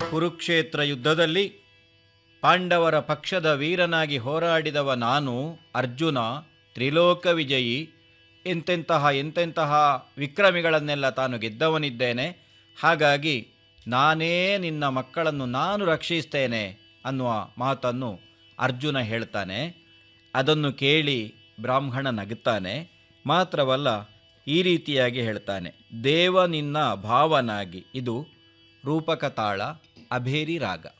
ಕುರುಕ್ಷೇತ್ರ ಯುದ್ಧದಲ್ಲಿ ಪಾಂಡವರ ಪಕ್ಷದ ವೀರನಾಗಿ ಹೋರಾಡಿದವ ನಾನು ಅರ್ಜುನ ತ್ರಿಲೋಕ ವಿಜಯಿ ಎಂತೆಂತಹ ಎಂತೆಂತಹ ವಿಕ್ರಮಿಗಳನ್ನೆಲ್ಲ ತಾನು ಗೆದ್ದವನಿದ್ದೇನೆ ಹಾಗಾಗಿ ನಾನೇ ನಿನ್ನ ಮಕ್ಕಳನ್ನು ನಾನು ರಕ್ಷಿಸ್ತೇನೆ ಅನ್ನುವ ಮಾತನ್ನು ಅರ್ಜುನ ಹೇಳ್ತಾನೆ ಅದನ್ನು ಕೇಳಿ ಬ್ರಾಹ್ಮಣ ನಗುತ್ತಾನೆ ಮಾತ್ರವಲ್ಲ ಈ ರೀತಿಯಾಗಿ ಹೇಳ್ತಾನೆ ದೇವ ನಿನ್ನ ಭಾವನಾಗಿ ಇದು ರೂಪಕ ತಾಳ ಅಭೇರಿ ರಾಗ